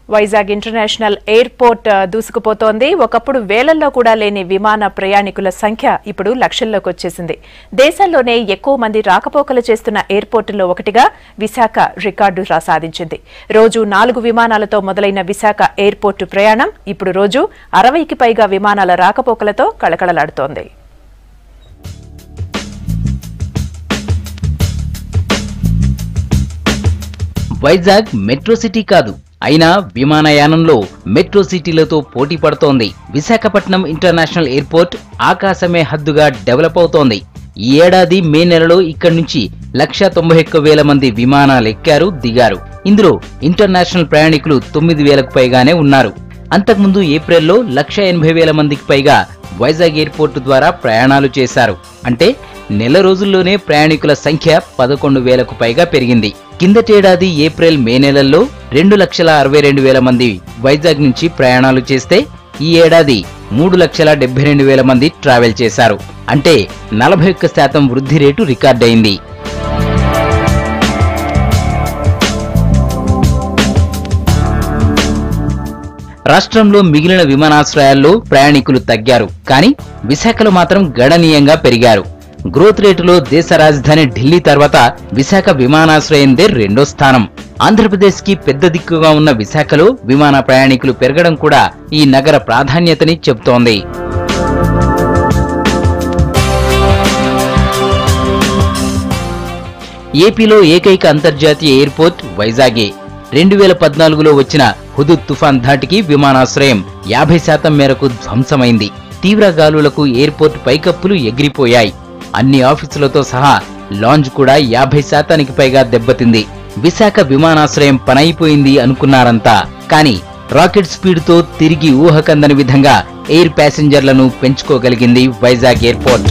Vizag international airport ఆ, దూసుకుపోతోంది ఒకప్పుడు వేలల్లో కూడా లేని విమాన ప్రయాణికుల సంఖ్య ఇప్పుడు లక్షల్లోకి వచ్చేసింది దేశంలోనే ఎక్కువ మంది రాకపోకలు చేస్తున్న ఎయిర్పోర్టుల్లో ఒకటిగా విశాఖ రికార్డు రా సాధించింది రోజు నాలుగు విమానాలతో మొదలైన విశాఖ ఎయిర్పోర్టు ప్రయాణం ఇప్పుడు రోజు అరవైకి పైగా విమానాల రాకపోకలతో కళకళలాడుతోంది వైజాగ్ మెట్రో సిటీ కాదు అయినా విమానయానంలో మెట్రో సిటీలతో పోటీ పడుతోంది విశాఖపట్నం ఇంటర్నేషనల్ ఎయిర్పోర్ట్ ఆకాశమే హద్దుగా డెవలప్ అవుతోంది ఈ ఏడాది మే నెలలో ఇక్కడి నుంచి లక్ష తొంభై ఒక్క వేల మంది విమానాలు ఎక్కారు దిగారు ఇందులో ఇంటర్నేషనల్ ప్రయాణికులు తొమ్మిది వేలకు పైగానే ఉన్నారు అంతకుముందు ఏప్రిల్లో లక్ష ఎనభై వేల మందికి పైగా వైజాగ్ ఎయిర్పోర్టు ద్వారా ప్రయాణాలు చేశారు అంటే నెల రోజుల్లోనే ప్రయాణికుల సంఖ్య పదకొండు వేలకు పైగా పెరిగింది కిందటేడాది ఏప్రిల్ మే నెలల్లో రెండు లక్షల అరవై రెండు వేల మంది వైజాగ్ నుంచి ప్రయాణాలు చేస్తే ఈ ఏడాది మూడు లక్షల డెబ్బై రెండు వేల మంది ట్రావెల్ చేశారు అంటే నలభై ఒక్క శాతం వృద్ధి రేటు రికార్డయింది రాష్ట్రంలో మిగిలిన విమానాశ్రయాల్లో ప్రయాణికులు తగ్గారు కానీ విశాఖలో మాత్రం గణనీయంగా పెరిగారు గ్రోత్ రేటులో దేశ రాజధాని ఢిల్లీ తర్వాత విశాఖ విమానాశ్రయందే రెండో స్థానం ఆంధ్రప్రదేశ్ కి పెద్ద దిక్కుగా ఉన్న విశాఖలో విమాన ప్రయాణికులు పెరగడం కూడా ఈ నగర ప్రాధాన్యతని చెబుతోంది ఏపీలో ఏకైక అంతర్జాతీయ ఎయిర్పోర్ట్ వైజాగే రెండు వేల పద్నాలుగులో వచ్చిన హుదుద్ తుఫాన్ ధాటికి విమానాశ్రయం యాభై శాతం మేరకు ధ్వంసమైంది తీవ్ర గాలులకు ఎయిర్పోర్ట్ పైకప్పులు ఎగిరిపోయాయి అన్ని ఆఫీసులతో సహా లాంజ్ కూడా యాభై శాతానికి పైగా దెబ్బతింది విశాఖ విమానాశ్రయం పనైపోయింది అనుకున్నారంతా కానీ రాకెట్ స్పీడ్తో తిరిగి ఊహకందని విధంగా ఎయిర్ ప్యాసింజర్లను పెంచుకోగలిగింది వైజాగ్ ఎయిర్పోర్ట్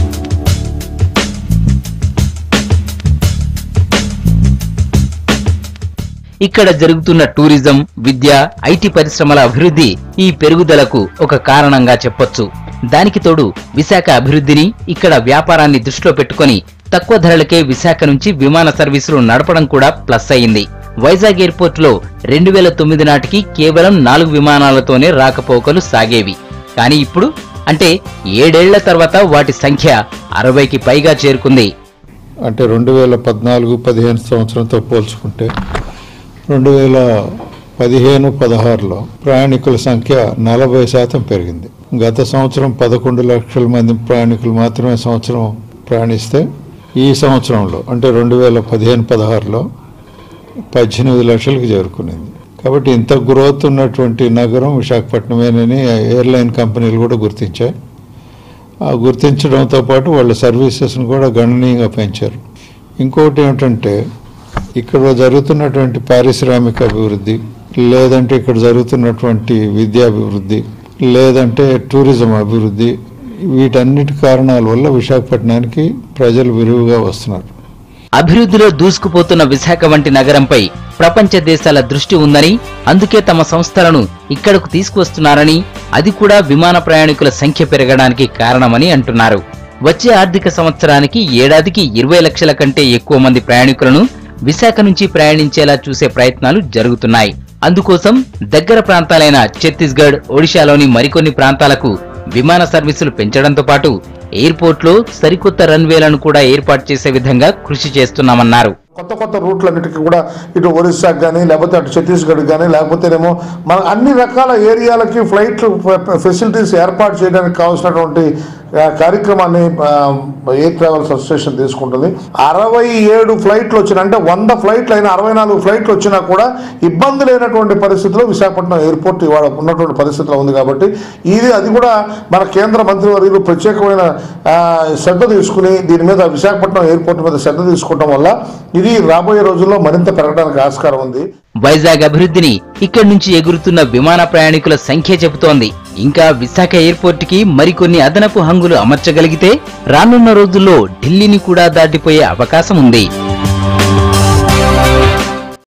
ఇక్కడ జరుగుతున్న టూరిజం విద్య ఐటీ పరిశ్రమల అభివృద్ధి ఈ పెరుగుదలకు ఒక కారణంగా చెప్పొచ్చు దానికి తోడు విశాఖ అభివృద్ధిని ఇక్కడ వ్యాపారాన్ని దృష్టిలో పెట్టుకొని తక్కువ ధరలకే విశాఖ నుంచి విమాన సర్వీసులు నడపడం కూడా ప్లస్ అయింది వైజాగ్ ఎయిర్పోర్ట్ లో రెండు వేల తొమ్మిది నాటికి కేవలం నాలుగు విమానాలతోనే రాకపోకలు సాగేవి కానీ ఇప్పుడు అంటే ఏడేళ్ల తర్వాత వాటి సంఖ్య అరవైకి పైగా చేరుకుంది అంటే రెండు వేల పద్నాలుగు పదిహేను సంవత్సరంతో పోల్చుకుంటే రెండు వేల పదిహేను పదహారులో ప్రయాణికుల సంఖ్య నలభై శాతం పెరిగింది గత సంవత్సరం పదకొండు లక్షల మంది ప్రయాణికులు మాత్రమే సంవత్సరం ప్రయాణిస్తే ఈ సంవత్సరంలో అంటే రెండు వేల పదిహేను పదహారులో పద్దెనిమిది లక్షలకు చేరుకునింది కాబట్టి ఇంత గ్రోత్ ఉన్నటువంటి నగరం విశాఖపట్నమేనని ఎయిర్లైన్ కంపెనీలు కూడా గుర్తించాయి ఆ గుర్తించడంతో పాటు వాళ్ళ సర్వీసెస్ను కూడా గణనీయంగా పెంచారు ఇంకొకటి ఏమిటంటే ఇక్కడ జరుగుతున్నటువంటి పారిశ్రామిక అభివృద్ధి లేదంటే ఇక్కడ జరుగుతున్నటువంటి విద్యాభివృద్ధి లేదంటే టూరిజం అభివృద్ధి వీటన్నిటి కారణాల వల్ల విశాఖపట్నానికి ప్రజలు విరివిగా వస్తున్నారు అభివృద్ధిలో దూసుకుపోతున్న విశాఖ వంటి నగరంపై ప్రపంచ దేశాల దృష్టి ఉందని అందుకే తమ సంస్థలను ఇక్కడకు తీసుకువస్తున్నారని అది కూడా విమాన ప్రయాణికుల సంఖ్య పెరగడానికి కారణమని అంటున్నారు వచ్చే ఆర్థిక సంవత్సరానికి ఏడాదికి ఇరవై లక్షల కంటే ఎక్కువ మంది ప్రయాణికులను విశాఖ నుంచి ప్రయాణించేలా చూసే ప్రయత్నాలు జరుగుతున్నాయి అందుకోసం దగ్గర ప్రాంతాలైన ఛత్తీస్గఢ్ ఒడిశాలోని మరికొన్ని ప్రాంతాలకు విమాన సర్వీసులు పెంచడంతో పాటు ఎయిర్పోర్ట్లో సరికొత్త రన్వేలను కూడా ఏర్పాటు చేసే విధంగా కృషి చేస్తున్నామన్నారు కొత్త కొత్త రూట్లన్నిటికీ కూడా ఇటు ఒరిస్సాకి కానీ లేకపోతే అటు ఛత్తీస్గఢ్ కానీ లేకపోతేనేమో మన అన్ని రకాల ఏరియాలకి ఫ్లైట్ ఫెసిలిటీస్ ఏర్పాటు చేయడానికి కావాల్సినటువంటి ఆ, కార్యక్రమాన్ని ఆ, ఎయిర్ ట్రావెల్స్ అసోసియేషన్ తీసుకుంటుంది అరవై ఏడు ఫ్లైట్లు వచ్చిన అంటే వంద ఫ్లైట్లు అయినా అరవై నాలుగు ఫ్లైట్లు వచ్చినా కూడా ఇబ్బంది లేనటువంటి పరిస్థితిలో విశాఖపట్నం ఎయిర్పోర్ట్ ఇవాళ ఉన్నటువంటి పరిస్థితిలో ఉంది కాబట్టి ఇది అది కూడా మన కేంద్ర మంత్రివర్యులు ప్రత్యేకమైన ఆ, శ్రద్ధ తీసుకుని దీని మీద విశాఖపట్నం ఎయిర్పోర్ట్ మీద శ్రద్ధ తీసుకోవడం వల్ల ఇది రాబోయే రోజుల్లో మరింత పెరగడానికి ఆస్కారం ఉంది వైజాగ్ అభివృద్ధిని ఇక్కడి నుంచి ఎగురుతున్న విమాన ప్రయాణికుల సంఖ్య చెబుతోంది ఇంకా విశాఖ ఎయిర్పోర్ట్ కి మరికొన్ని అదనపు హంగులు అమర్చగలిగితే రానున్న రోజుల్లో ఢిల్లీని కూడా దాటిపోయే అవకాశం ఉంది